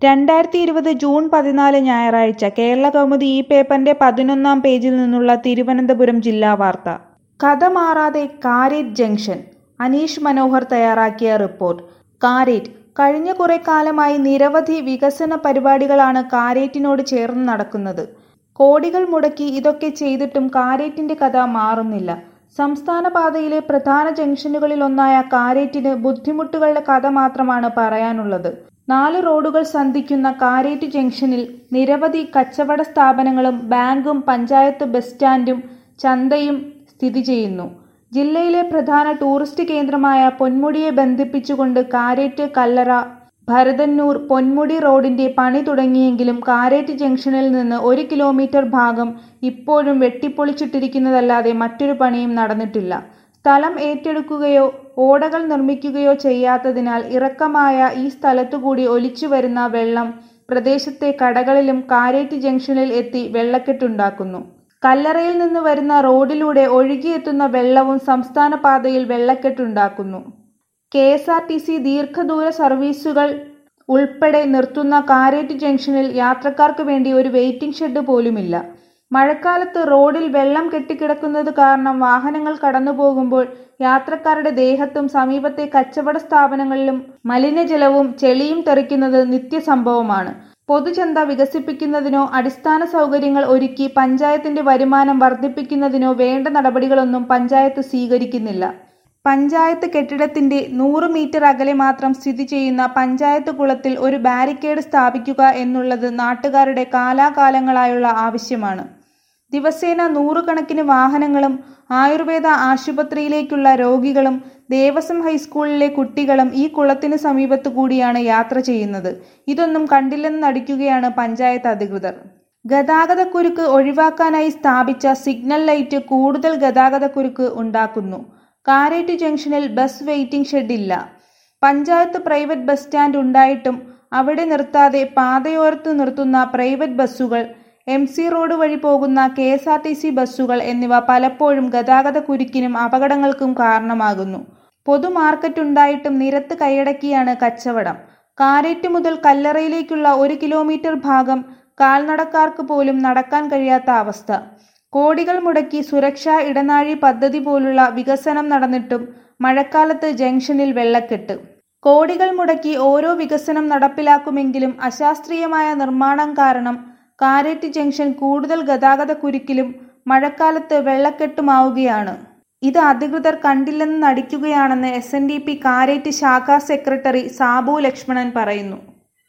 രണ്ടായിരത്തി ഇരുപത് ജൂൺ പതിനാല് ഞായറാഴ്ച കേരളകൗമുദി ഈ പേപ്പറിന്റെ പതിനൊന്നാം പേജിൽ നിന്നുള്ള തിരുവനന്തപുരം ജില്ലാ വാർത്ത കഥ മാറാതെ കാരേറ്റ് ജംഗ്ഷൻ അനീഷ് മനോഹർ തയ്യാറാക്കിയ റിപ്പോർട്ട് കാരേറ്റ് കഴിഞ്ഞ കുറെ കാലമായി നിരവധി വികസന പരിപാടികളാണ് കാരേറ്റിനോട് ചേർന്ന് നടക്കുന്നത് കോടികൾ മുടക്കി ഇതൊക്കെ ചെയ്തിട്ടും കാരേറ്റിന്റെ കഥ മാറുന്നില്ല സംസ്ഥാന പാതയിലെ പ്രധാന ജംഗ്ഷനുകളിലൊന്നായ കാരേറ്റിന് ബുദ്ധിമുട്ടുകളുടെ കഥ മാത്രമാണ് പറയാനുള്ളത് നാല് റോഡുകൾ സന്ധിക്കുന്ന കാരേറ്റ് ജംഗ്ഷനിൽ നിരവധി കച്ചവട സ്ഥാപനങ്ങളും ബാങ്കും പഞ്ചായത്ത് ബസ് സ്റ്റാൻഡും ചന്തയും സ്ഥിതി ചെയ്യുന്നു ജില്ലയിലെ പ്രധാന ടൂറിസ്റ്റ് കേന്ദ്രമായ പൊന്മുടിയെ ബന്ധിപ്പിച്ചുകൊണ്ട് കാരേറ്റ് കല്ലറ ഭരതന്നൂർ പൊന്മുടി റോഡിന്റെ പണി തുടങ്ങിയെങ്കിലും കാരേറ്റ് ജംഗ്ഷനിൽ നിന്ന് ഒരു കിലോമീറ്റർ ഭാഗം ഇപ്പോഴും വെട്ടിപ്പൊളിച്ചിട്ടിരിക്കുന്നതല്ലാതെ മറ്റൊരു പണിയും നടന്നിട്ടില്ല സ്ഥലം ഏറ്റെടുക്കുകയോ ഓടകൾ നിർമ്മിക്കുകയോ ചെയ്യാത്തതിനാൽ ഇറക്കമായ ഈ സ്ഥലത്തുകൂടി ഒലിച്ചുവരുന്ന വെള്ളം പ്രദേശത്തെ കടകളിലും കാരേറ്റ് ജംഗ്ഷനിൽ എത്തി വെള്ളക്കെട്ടുണ്ടാക്കുന്നു കല്ലറയിൽ നിന്ന് വരുന്ന റോഡിലൂടെ ഒഴുകിയെത്തുന്ന വെള്ളവും സംസ്ഥാന പാതയിൽ വെള്ളക്കെട്ടുണ്ടാക്കുന്നു K S R T C ദീർഘദൂര സർവീസുകൾ ഉൾപ്പെടെ നിർത്തുന്ന കാരേറ്റ് ജംഗ്ഷനിൽ യാത്രക്കാർക്ക് വേണ്ടി ഒരു വെയിറ്റിംഗ് ഷെഡ് പോലുമില്ല മഴക്കാലത്ത് റോഡിൽ വെള്ളം കെട്ടിക്കിടക്കുന്നത് കാരണം വാഹനങ്ങൾ കടന്നുപോകുമ്പോൾ യാത്രക്കാരുടെ ദേഹത്തും സമീപത്തെ കച്ചവട സ്ഥാപനങ്ങളിലും മലിനജലവും ചെളിയും തെറിക്കുന്നത് നിത്യസംഭവമാണ് പൊതുചന്ത വികസിപ്പിക്കുന്നതിനോ അടിസ്ഥാന സൗകര്യങ്ങൾ ഒരുക്കി പഞ്ചായത്തിന്റെ വരുമാനം വർദ്ധിപ്പിക്കുന്നതിനോ വേണ്ട നടപടികളൊന്നും പഞ്ചായത്ത് സ്വീകരിക്കുന്നില്ല പഞ്ചായത്ത് കെട്ടിടത്തിന്റെ നൂറ് മീറ്റർ അകലെ മാത്രം സ്ഥിതി ചെയ്യുന്ന പഞ്ചായത്ത് കുളത്തിൽ ഒരു ബാരിക്കേഡ് സ്ഥാപിക്കുക എന്നുള്ളത് നാട്ടുകാരുടെ കാലാകാലങ്ങളായുള്ള ആവശ്യമാണ് ദിവസേന നൂറുകണക്കിന് വാഹനങ്ങളും ആയുർവേദ ആശുപത്രിയിലേക്കുള്ള രോഗികളും ദേവസ്വം ഹൈസ്കൂളിലെ കുട്ടികളും ഈ കുളത്തിന് സമീപത്തു കൂടിയാണ് യാത്ര ചെയ്യുന്നത് ഇതൊന്നും കണ്ടില്ലെന്ന് നടിക്കുകയാണ് പഞ്ചായത്ത് അധികൃതർ ഗതാഗതക്കുരുക്ക് ഒഴിവാക്കാനായി സ്ഥാപിച്ച സിഗ്നൽ ലൈറ്റ് കൂടുതൽ ഗതാഗതക്കുരുക്ക് ഉണ്ടാക്കുന്നു കാരേറ്റ് ജംഗ്ഷനിൽ ബസ് വെയിറ്റിംഗ് ഷെഡ് ഇല്ല പഞ്ചായത്ത് പ്രൈവറ്റ് ബസ് സ്റ്റാൻഡ് ഉണ്ടായിട്ടും അവിടെ നിർത്താതെ പാതയോരത്ത് നിർത്തുന്ന പ്രൈവറ്റ് ബസ്സുകൾ എം സി റോഡ് വഴി പോകുന്ന K S R T C ബസ്സുകൾ എന്നിവ പലപ്പോഴും ഗതാഗത കുരുക്കിനും അപകടങ്ങൾക്കും കാരണമാകുന്നു പൊതു മാർക്കറ്റ് ഉണ്ടായിട്ടും നിരത്ത് കൈയടക്കിയാണ് കച്ചവടം കാരേറ്റ് മുതൽ കല്ലറയിലേക്കുള്ള ഒരു കിലോമീറ്റർ ഭാഗം കാൽനടക്കാർക്ക് പോലും നടക്കാൻ കഴിയാത്ത അവസ്ഥ കോടികൾ മുടക്കി സുരക്ഷാ ഇടനാഴി പദ്ധതി പോലുള്ള വികസനം നടന്നിട്ടും മഴക്കാലത്ത് ജംഗ്ഷനിൽ വെള്ളക്കെട്ട് കോടികൾ മുടക്കി ഓരോ വികസനം നടപ്പിലാക്കുമെങ്കിലും അശാസ്ത്രീയമായ നിർമ്മാണം കാരണം കാരേറ്റ് ജംഗ്ഷൻ കൂടുതൽ ഗതാഗത കുരുക്കിലും മഴക്കാലത്ത് വെള്ളക്കെട്ടുമാവുകയാണ് ഇത് അധികൃതർ കണ്ടില്ലെന്ന് നടിക്കുകയാണെന്ന് S N D P Karett ശാഖാ സെക്രട്ടറി സാബു ലക്ഷ്മണൻ പറയുന്നു